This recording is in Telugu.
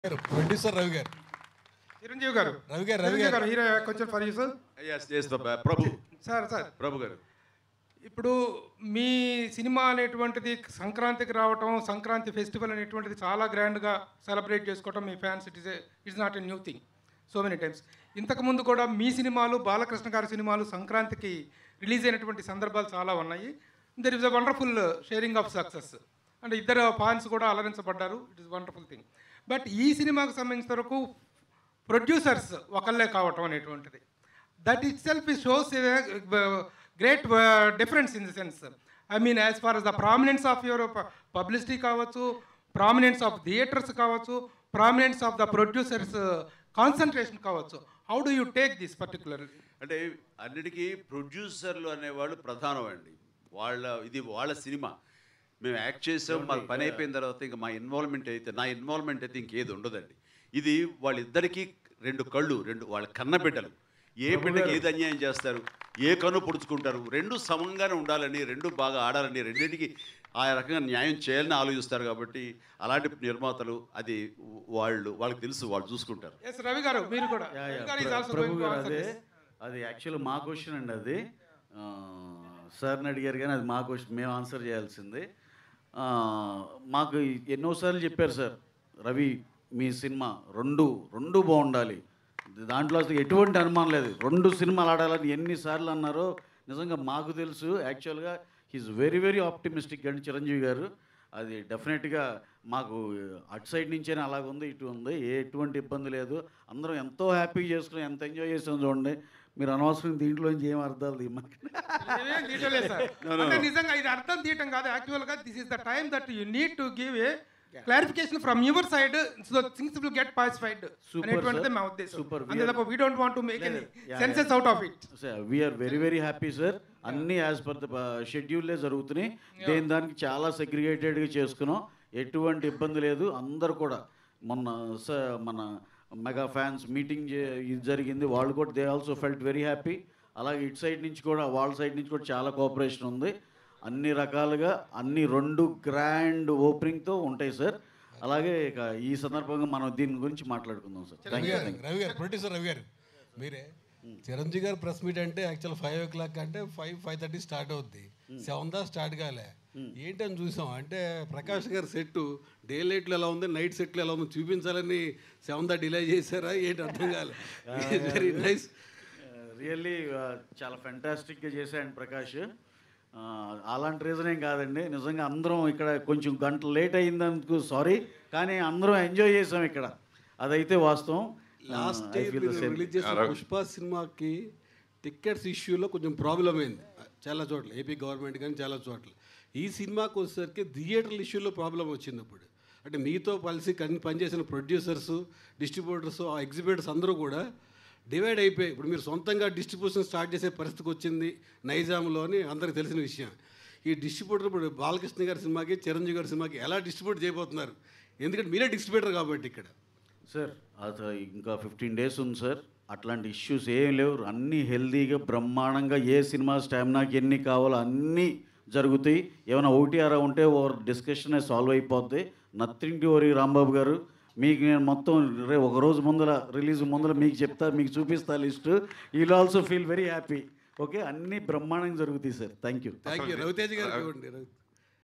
గారు ప్రొడ్యూసర్ రవి గారు చిరంజీవి గారు రవి గారు రవి చిరంజీవి గారు గారు హీరో కొంచెం for you sir S S Prabhu sir sir Prabhu గారు ఇప్పుడు మీ సినిమా అనేటువంటిది సంక్రాంతికి రావటం సంక్రాంతి ఫెస్టివల్ అనేటువంటిది చాలా గ్రాండ్గా సెలబ్రేట్ చేసుకోవటం మీ fans it is it's not a new thing so many times ఇంతకుముందు కూడా మీ సినిమాలు బాలకృష్ణ గారి సినిమాలు సంక్రాంతికి రిలీజ్ అయినటువంటి సందర్భాలు చాలా ఉన్నాయి there is a wonderful sharing of success అంటే ఇద్దరు ఫ్యాన్స్ కూడా అలరించబడ్డారు it is wonderful thing but ఈ సినిమాకు సంబంధించిన వరకు ప్రొడ్యూసర్స్ ఒకళ్ళే కావటం అనేటువంటిది that itself is shows great difference in the sense I mean as far as the prominence of your publicity కావచ్చు ప్రామినెన్స్ ఆఫ్ థియేటర్స్ కావచ్చు prominence of the producers concentration కావచ్చు how do you take this particular అంటే అన్నిటికీ ప్రొడ్యూసర్లు అనేవాళ్ళు ప్రధానం అండి వాళ్ళ ఇది వాళ్ళ సినిమా మేము యాక్ట్ చేసాం మాకు పని అయిపోయిన తర్వాత ఇంకా మా ఇన్వాల్వ్మెంట్ అయితే నా ఇన్వాల్వ్మెంట్ అయితే ఇంకేది ఉండదండి ఇది వాళ్ళిద్దరికీ రెండు కళ్ళు రెండు వాళ్ళ కన్న బిడ్డలు ఏ బిడ్డకి ఏది అన్యాయం చేస్తారు ఏ కన్ను పొడుచుకుంటారు రెండు సమంగానే ఉండాలని రెండు బాగా ఆడాలని రెండింటికి ఆ రకంగా న్యాయం చేయాలని ఆలోచిస్తారు కాబట్టి అలాంటి నిర్మాతలు అది వాళ్ళు వాళ్ళకి తెలుసు వాళ్ళు చూసుకుంటారు ఎస్ రవి గారు మీరు కూడా యా, యా. రవి గారు is ప్ర- also ప్రభు going to గారు answer అదే this. అది యాక్చువల్ మా క్వశ్చన్ అండి అది ఆ, సార్ని అడిగారు కానీ అది మా క్వశ్చన్ మేము ఆన్సర్ చేయాల్సింది ఆ, మాకు ఎన్నోసార్లు చెప్పారు సార్ రవి మీ సినిమా రెండు రెండు బాగుండాలి దాంట్లో అసలు ఎటువంటి అనుమానం లేదు రెండు సినిమాలు ఆడాలని ఎన్నిసార్లు అన్నారో నిజంగా మాకు తెలుసు యాక్చువల్గా హీస్ వెరీ వెరీ ఆప్టిమిస్టిక్ అండి చిరంజీవి గారు అది డెఫినెట్గా మాకు అటు సైడ్ నుంచేనే అలాగ ఉంది ఇటు ఉంది ఏ ఎటువంటి ఇబ్బంది లేదు అందరం ఎంతో హ్యాపీ చేసుకుని ఎంత ఎంజాయ్ చేసాం చూడండి మీరు అనవసరం దీంట్లోంచి ఏం అర్థాలు తీయమాకండి ఇదేం తీయటం లేదు సార్. అంటే నిజంగా ఇది అర్థం తీయటం కాదు యాక్చువల్ గా this is the time that you need to give a clarification from your side so things will get pacified Super, అనేటువంటిది sir. మా ఉద్దేశం Super. అంతే తప్ప we don't want to make any Yeah, senses out of it we are very very happy sir అన్నీ యాజ్ పర్ ద షెడ్యూల్లే జరుగుతున్నాయి దేని దానికి చాలా సెగ్రిగేటెడ్గా చేసుకున్నాం ఎటువంటి ఇబ్బంది లేదు అందరు కూడా మొన్న స- మన మెగా ఫ్యాన్స్ మీటింగ్ ఇది జరిగింది వాళ్ళు కూడా they also felt very happy అలాగే ఇటు సైడ్ నుంచి కూడా వాళ్ళ సైడ్ నుంచి కూడా చాలా కోఆపరేషన్ ఉంది అన్ని రకాలుగా అన్ని రెండు గ్రాండ్ ఓపెనింగ్తో ఉంటాయి సార్ అలాగే ఇక ఈ సందర్భంగా మనం దీని గురించి మాట్లాడుకుందాం సార్ థ్యాంక్ రవి యూ గారు రవి గారు ప్రొడ్యూసర్ రవి గారు మీరే చిరంజీవి గారు ప్రెస్ మీట్ అంటే యాక్చువల్ ఫైవ్ ఓ క్లాక్ అంటే ఫైవ్ ఫైవ్ థర్టీ స్టార్ట్ అవుద్ది సెవెన్ దా స్టార్ట్ కాలే ఏంటని చూసాం అంటే ప్రకాష్ గారు సెట్ డే లైట్లు ఎలా ఉంది నైట్ సెట్లు ఎలా ఉంది చూపించాలని సెవెన్ దా డిలే చేశారా ఏంటి అర్థం కాలే వెరీ నైస్ రియల్లీ చాలా ఫెంటాస్టిక్గా చేశాడు ప్రకాష్ ఆ, అలాంటి రీజన్ ఏం కాదండి నిజంగా అందరం ఇక్కడ కొంచెం గంట లేట్ అయిందందుకు సారీ కానీ అందరం ఎంజాయ్ చేసాం ఇక్కడ అదైతే వాస్తవం last I feel the same. Release చేసిన పుష్ప సినిమాకి టికెట్స్ ఇష్యూలో కొంచెం ప్రాబ్లం అయింది చాలా చోట్ల ఏపీ గవర్నమెంట్ కానీ చాలా చోట్ల ఈ సినిమాకి వచ్చేసరికి థియేటర్ల ఇష్యూలో ప్రాబ్లం వచ్చింది ఇప్పుడు అంటే మీతో కలిసి కన్ పనిచేసిన ప్రొడ్యూసర్స్ డిస్ట్రిబ్యూటర్స్ ఆ ఎగ్జిబిటర్స్ అందరూ కూడా డివైడ్ అయిపోయి ఇప్పుడు మీరు సొంతంగా డిస్ట్రిబ్యూషన్ స్టార్ట్ చేసే పరిస్థితికి వచ్చింది నైజాంలో అని అందరికీ తెలిసిన విషయం ఈ డిస్ట్రిబ్యూటర్ ఇప్పుడు బాలకృష్ణ గారి సినిమాకి చిరంజీవి గారి సినిమాకి ఎలా డిస్ట్రిబ్యూట్ చేయబోతున్నారు ఎందుకంటే మీరే డిస్ట్రిబ్యూటర్ కాబట్టి ఇక్కడ సార్ అది ఇంకా ఫిఫ్టీన్ డేస్ ఉంది సార్ అట్లాంటి ఇష్యూస్ ఏం లేవు అన్నీ హెల్దీగా బ్రహ్మాండంగా ఏ సినిమా స్టామినాకి ఎన్ని కావాలో అన్నీ జరుగుతాయి ఏమైనా ఓటీఆర్ ఉంటే ఓ డిస్కషన్ సాల్వ్ అయిపోద్ది నథింగ్ టు వరీ రాంబాబు గారు మీకు నేను మొత్తం రే ఒక రోజు ముందర రిలీజ్ ముందర మీకు చెప్తా మీకు చూపిస్తా list will also feel very happy okay అన్నీ బ్రహ్మాండంగా జరుగుతాయి sir thank you thank you Ravitej గారు ఇవ్వండి రవి